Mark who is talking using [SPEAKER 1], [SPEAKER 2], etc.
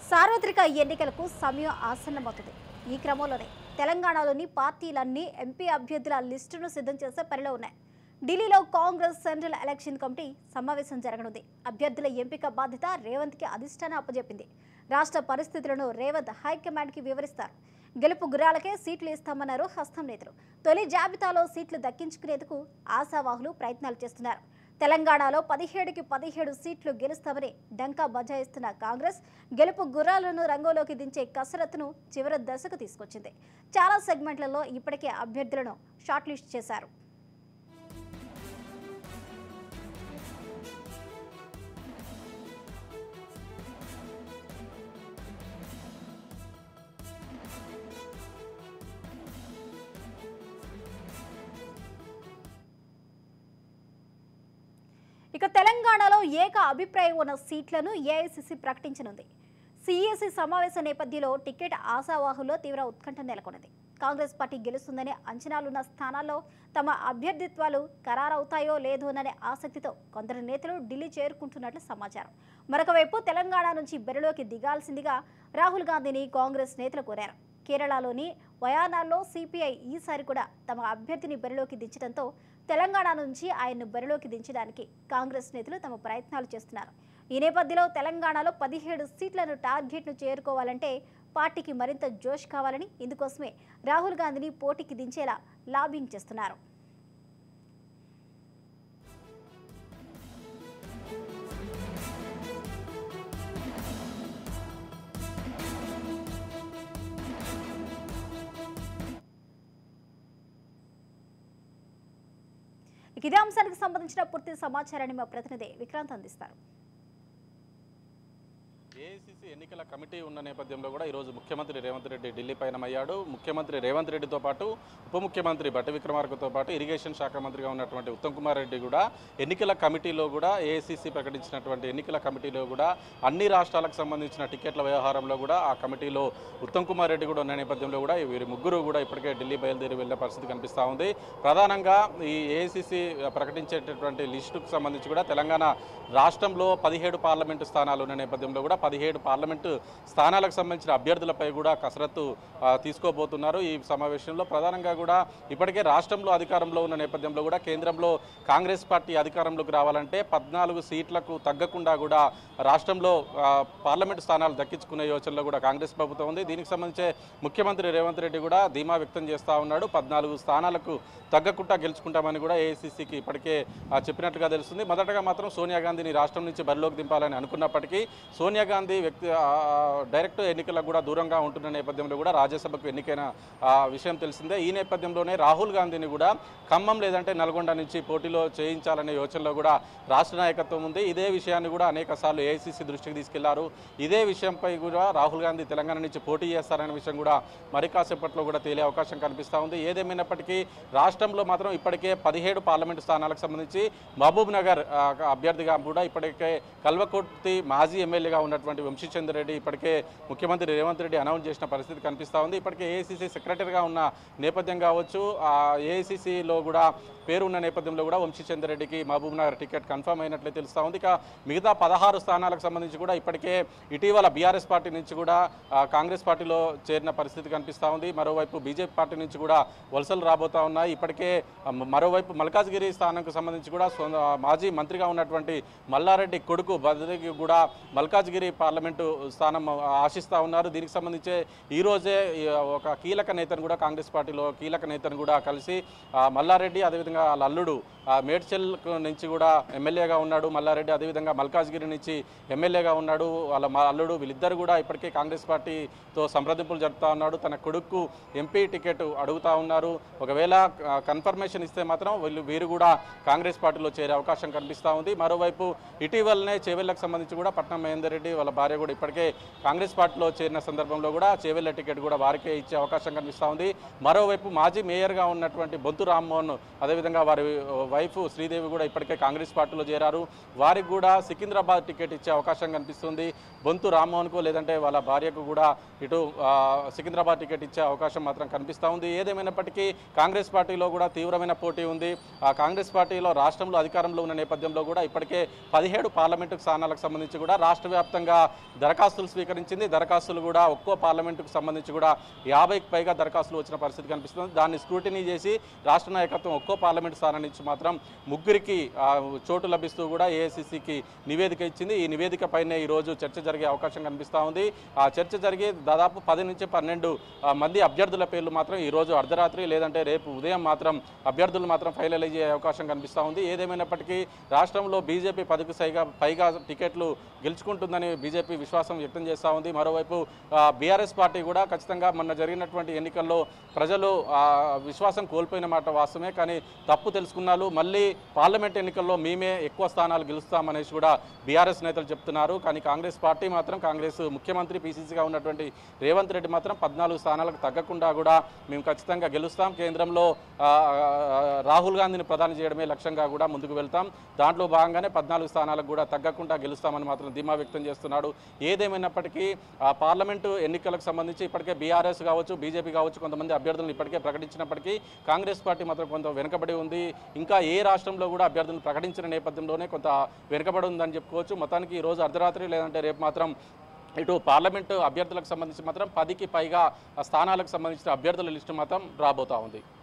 [SPEAKER 1] సార్వత్రిక ఎన్నికలకు సమయం ఆసన్నమవుతుంది ఈ క్రమంలోనే తెలంగాణలోని పార్టీలన్నీ ఎంపీ అభ్యర్థుల లిస్టును సిద్ధం చేసే పనిలో ఉన్నాయి ఢిల్లీలో కాంగ్రెస్ సెంట్రల్ ఎలక్షన్ కమిటీ సమావేశం జరగనుంది అభ్యర్థుల ఎంపిక బాధ్యత రేవంత్కి అధిష్టానం అప్పజెప్పింది రాష్ట్ర పరిస్థితులను రేవంత్ హైకమాండ్కి వివరిస్తారు గెలుపు గుర్రాలకే సీట్లు ఇస్తామన్నారు హస్తం నేతలు తొలి జాబితాలో సీట్లు దక్కించుకునేందుకు ఆశావాహులు ప్రయత్నాలు చేస్తున్నారు తెలంగాణలో పదిహేడుకి పదిహేడు సీట్లు గెలుస్తామని డంకా బజాయిస్తున్న కాంగ్రెస్ గెలుపు గుర్రాలను రంగంలోకి దించే కసరత్తును చివరి దశకు తీసుకొచ్చింది చాలా సెగ్మెంట్లలో ఇప్పటికే అభ్యర్థులను షార్ట్ లిస్ట్ చేశారు ఇక తెలంగాణలో ఏక అభిప్రాయం ఉన్న సీట్లను ఏఐసిసి ప్రకటించనుంది సిఈసి సమావేశం నేపథ్యంలో టికెట్ ఆశావాహుల్లో తీవ్ర ఉత్కంఠ నెలకొన్నది కాంగ్రెస్ పార్టీ గెలుస్తుందనే అంచనాలున్న స్థానాల్లో తమ అభ్యర్థిత్వాలు ఖరారవుతాయో లేదోననే ఆసక్తితో కొందరు నేతలు ఢిల్లీ చేరుకుంటున్నట్లు సమాచారం మరొక వైపు తెలంగాణ నుంచి బెరలోకి దిగాల్సిందిగా రాహుల్ గాంధీని కాంగ్రెస్ నేతలు కోరారు కేరళలోని వయానాల్లో సిపిఐ ఈసారి కూడా తమ అభ్యర్థిని బరిలోకి దించడంతో తెలంగాణ నుంచి ఆయన్ను బరిలోకి దించడానికి కాంగ్రెస్ నేతలు తమ ప్రయత్నాలు చేస్తున్నారు ఈ నేపథ్యంలో తెలంగాణలో పదిహేడు సీట్లను టార్గెట్ను చేరుకోవాలంటే పార్టీకి మరింత జోష్ కావాలని ఇందుకోసమే రాహుల్ గాంధీని పోటీకి దించేలా లాబింగ్ చేస్తున్నారు ఇక ఇదే అంశానికి సంబంధించిన పూర్తి సమాచారాన్ని మా ప్రతినిధి విక్రాంత్ అందిస్తారు
[SPEAKER 2] ఏఐసిసి ఎన్నికల కమిటీ ఉన్న నేపథ్యంలో కూడా ఈరోజు ముఖ్యమంత్రి రేవంత్ రెడ్డి ఢిల్లీ పయనమయ్యాడు ముఖ్యమంత్రి రేవంత్ రెడ్డితో పాటు ఉప ముఖ్యమంత్రి బట్టి విక్రమార్కతో పాటు ఇరిగేషన్ శాఖ మంత్రిగా ఉన్నటువంటి ఉత్తమ్ కుమార్ రెడ్డి కూడా ఎన్నికల కమిటీలో కూడా ఏఐసిసి ప్రకటించినటువంటి ఎన్నికల కమిటీలో కూడా అన్ని రాష్ట్రాలకు సంబంధించిన టికెట్ల వ్యవహారంలో కూడా ఆ కమిటీలో ఉత్తమ్ కుమార్ రెడ్డి కూడా ఉన్న నేపథ్యంలో కూడా వీరి ముగ్గురు కూడా ఇప్పటికే ఢిల్లీ బయలుదేరి వెళ్ళే పరిస్థితి కనిపిస్తూ ఉంది ప్రధానంగా ఈ ఏఐసిసి ప్రకటించేటటువంటి లిస్టుకు సంబంధించి కూడా తెలంగాణ రాష్ట్రంలో పదిహేడు పార్లమెంటు స్థానాలు ఉన్న నేపథ్యంలో కూడా పదిహేడు పార్లమెంటు స్థానాలకు సంబంధించిన అభ్యర్థులపై కూడా కసరత్తు ఆ, తీసుకోబోతున్నారు ఈ సమావేశంలో ప్రధానంగా కూడా ఇప్పటికే రాష్ట్రంలో అధికారంలో ఉన్న నేపథ్యంలో కూడా కేంద్రంలో కాంగ్రెస్ పార్టీ అధికారంలోకి రావాలంటే పద్నాలుగు సీట్లకు తగ్గకుండా కూడా రాష్ట్రంలో ఆ, పార్లమెంటు స్థానాలు దక్కించుకునే యోచనలో కూడా కాంగ్రెస్ ప్రభుత్వం ఉంది దీనికి సంబంధించి ముఖ్యమంత్రి రేవంత్ రెడ్డి కూడా ధీమా వ్యక్తం చేస్తూ ఉన్నాడు పద్నాలుగు స్థానాలకు తగ్గకుండా గెలుచుకుంటామని కూడా ఏఐసీసీకి ఇప్పటికే ఆ, చెప్పినట్లుగా తెలుస్తుంది మొదటగా మాత్రం సోనియా గాంధీని రాష్ట్రం నుంచి బరిలోకి దింపాలని అనుకున్నప్పటికీ సోనియా గాంధీ వ్యక్తి ఆ, డైరెక్ట్ ఎన్నికలకు కూడా దూరంగా ఉంటున్న నేపథ్యంలో కూడా రాజ్యసభకు ఎన్నికైన ఆ, విషయం తెలిసిందే ఈ నేపథ్యంలోనే రాహుల్ గాంధీని కూడా ఖమ్మం లేదంటే నల్గొండ నుంచి పోటీలో చేయించాలనే యోచనలో కూడా రాష్ట్ర నాయకత్వం ఉంది ఇదే విషయాన్ని కూడా అనేక సార్లు ఏఐసీసీ దృష్టికి తీసుకెళ్లారు ఇదే విషయంపై కూడా రాహుల్ గాంధీ తెలంగాణ నుంచి పోటీ చేస్తారనే విషయం కూడా మరి కాసేపట్లో కూడా తేలే అవకాశం కనిపిస్తూ ఉంది ఏదేమైనప్పటికీ రాష్ట్రంలో మాత్రం ఇప్పటికే పదిహేడు పార్లమెంటు స్థానాలకు సంబంధించి మహబూబ్ నగర్ ఆ, అభ్యర్థిగా కూడా ఇప్పటికే కల్వకుర్తి మాజీ ఎమ్మెల్యేగా ఉన్నటువంటి వంశీచంద్ర రెడ్డి ఇప్పటికే ముఖ్యమంత్రి రేవంత్ రెడ్డి అనౌన్స్ చేసిన పరిస్థితి కనిపిస్తూ ఉంది ఇప్పటికే ఏఐసీసీ సెక్రటరీగా ఉన్న నేపథ్యం కావచ్చు ఆ ఏఐసీసీలో కూడా పేరు ఉన్న నేపథ్యంలో కూడా వంశీచంద్ర రెడ్డికి మహబూబ్ నగర్ టికెట్ కన్ఫర్మ్ అయినట్లే తెలుస్తూ ఉంది ఇక మిగతా పదహారు స్థానాలకు సంబంధించి కూడా ఇప్పటికే ఇటీవల బీఆర్ఎస్ పార్టీ నుంచి కూడా ఆ, కాంగ్రెస్ పార్టీలో చేరిన పరిస్థితి కనిపిస్తూ ఉంది మరోవైపు బీజేపీ పార్టీ నుంచి కూడా వలసలు రాబోతా ఉన్నాయి ఇప్పటికే ఆ, మరోవైపు మల్కాజ్గిరి స్థానంకు సంబంధించి కూడా సొ- ఆ, మాజీ మంత్రిగా ఉన్నటువంటి మల్లారెడ్డి కొడుకు బదిలీకి కూడా మల్కాజ్గిరి పార్లమెంటు స్థానం ఆశిస్తూ ఉన్నారు దీనికి సంబంధించి ఈ రోజే ఈ, ఒక కీలక నేతను కూడా కాంగ్రెస్ పార్టీలో కీలక నేతను కూడా కలిసి ఆ, మల్లారెడ్డి అదేవిధంగా వాళ్ళ అల్లుడు ఆ, మేడ్చల్ నుంచి కూడా ఎమ్మెల్యేగా ఉన్నాడు మల్లారెడ్డి అదేవిధంగా మల్కాజ్గిరి నుంచి ఎమ్మెల్యేగా ఉన్నాడు వాళ్ళ మా అల్లుడు వీళ్ళిద్దరు కూడా ఇప్పటికే కాంగ్రెస్ పార్టీతో సంప్రదింపులు జరుపుతా ఉన్నాడు తన కొడుకు ఎంపీ టికెట్ అడుగుతా ఉన్నారు ఒకవేళ ఆ, కన్ఫర్మేషన్ ఇస్తే మాత్రం వీళ్ళు వీరు కూడా కాంగ్రెస్ పార్టీలో చేరే అవకాశం కనిపిస్తూ ఉంది మరోవైపు ఇటీవలనే చేవెళ్లకు సంబంధించి కూడా పట్నం మహేందర్ రెడ్డి వాళ్ళ భార్య కూడా ఇప్పటికే కాంగ్రెస్ పార్టీలో చేరిన సందర్భంలో కూడా చేవెళ్ల టికెట్ కూడా వారికే ఇచ్చే అవకాశం కనిపిస్తూ ఉంది మరోవైపు మాజీ మేయర్గా ఉన్నటువంటి బొంతు రామ్మోహన్ అదేవిధంగా వారి వైఫ్ శ్రీదేవి కూడా ఇప్పటికే కాంగ్రెస్ పార్టీలో చేరారు వారికి కూడా సికింద్రాబాద్ టికెట్ ఇచ్చే అవకాశం కనిపిస్తుంది బొంతు రామ్మోహన్కు లేదంటే వాళ్ళ భార్యకు కూడా ఇటు ఆ, సికింద్రాబాద్ టికెట్ ఇచ్చే అవకాశం మాత్రం కనిపిస్తూ ఉంది ఏదేమైనప్పటికీ కాంగ్రెస్ పార్టీలో కూడా తీవ్రమైన పోటీ ఉంది ఆ కాంగ్రెస్ పార్టీలో రాష్ట్రంలో అధికారంలో ఉన్న నేపథ్యంలో కూడా ఇప్పటికే పదిహేడు పార్లమెంటు స్థానాలకు సంబంధించి కూడా రాష్ట్ర వ్యాప్తంగా దరఖాస్తులు స్వీకరించింది దరఖాస్తులు కూడా ఒక్కో పార్లమెంటుకు సంబంధించి కూడా యాభైకి పైగా దరఖాస్తులు వచ్చిన పరిస్థితి కనిపిస్తుంది దాన్ని స్క్రూటినీ చేసి రాష్ట్ర నాయకత్వం ఒక్కో పార్లమెంట్ స్థానం నుంచి మాత్రం ముగ్గురికి ఆ, చోటు లభిస్తూ కూడా ఏఐసిసికి నివేదిక ఇచ్చింది ఈ నివేదిక పైనే ఈరోజు చర్చ జరిగే అవకాశం కనిపిస్తూ ఉంది ఆ చర్చ జరిగి దాదాపు పది నుంచి పన్నెండు ఆ, మంది అభ్యర్థుల పేర్లు మాత్రం ఈ రోజు అర్ధరాత్రి లేదంటే రేపు ఉదయం మాత్రం అభ్యర్థులు మాత్రం ఫైనలైజ్ అయ్యే అవకాశం కనిపిస్తూ ఉంది ఏదేమైనప్పటికీ రాష్ట్రంలో బీజేపీ పదికి సైగా పైగా టికెట్లు గెలుచుకుంటుందని బీజేపీ విశ్వాసం వ్యక్తం చేస్తూ ఉంది మరోవైపు బీఆర్ఎస్ పార్టీ కూడా ఖచ్చితంగా మొన్న జరిగినటువంటి ఎన్నికల్లో ప్రజలు ఆ, విశ్వాసం కోల్పోయిన మాట వాస్తవమే కానీ తప్పు తెలుసుకున్నారు మళ్ళీ పార్లమెంట్ ఎన్నికల్లో మేమే ఎక్కువ స్థానాలు గెలుస్తామనేసి కూడా బీఆర్ఎస్ నేతలు చెప్తున్నారు కానీ కాంగ్రెస్ పార్టీ మాత్రం కాంగ్రెస్ ముఖ్యమంత్రి పీసీసీగా ఉన్నటువంటి రేవంత్ రెడ్డి మాత్రం పద్నాలుగు స్థానాలకు తగ్గకుండా కూడా మేము ఖచ్చితంగా గెలుస్తాం కేంద్రంలో ఆ, ఆ, రాహుల్ గాంధీని ప్రధాని చేయడమే లక్ష్యంగా కూడా ముందుకు వెళ్తాం దాంట్లో భాగంగానే పద్నాలుగు స్థానాలకు కూడా తగ్గకుండా గెలుస్తామని మాత్రం ధీమా వ్యక్తం చేస్తున్నాడు ఏదేమైనప్పటికీ ఆ పార్లమెంటు ఎన్నికలకు సంబంధించి ఇప్పటికే బీఆర్ఎస్ కావచ్చు బీజేపీ కావచ్చు కొంతమంది అభ్యర్థులను ఇప్పటికే ప్రకటించినప్పటికీ కాంగ్రెస్ పార్టీ మాత్రం కొంత వెనుకబడి ఉంది ఇంకా ఏ రాష్ట్రంలో కూడా అభ్యర్థులను ప్రకటించిన నేపథ్యంలోనే కొంత వెనుకబడి ఉందని చెప్పుకోవచ్చు మొత్తానికి ఈ రోజు అర్ధరాత్రి లేదంటే రేపు మాత్రం ఇటు పార్లమెంటు అభ్యర్థులకు సంబంధించి మాత్రం పదికి పైగా స్థానాలకు సంబంధించిన అభ్యర్థుల లిస్టు మాత్రం రాబోతా ఉంది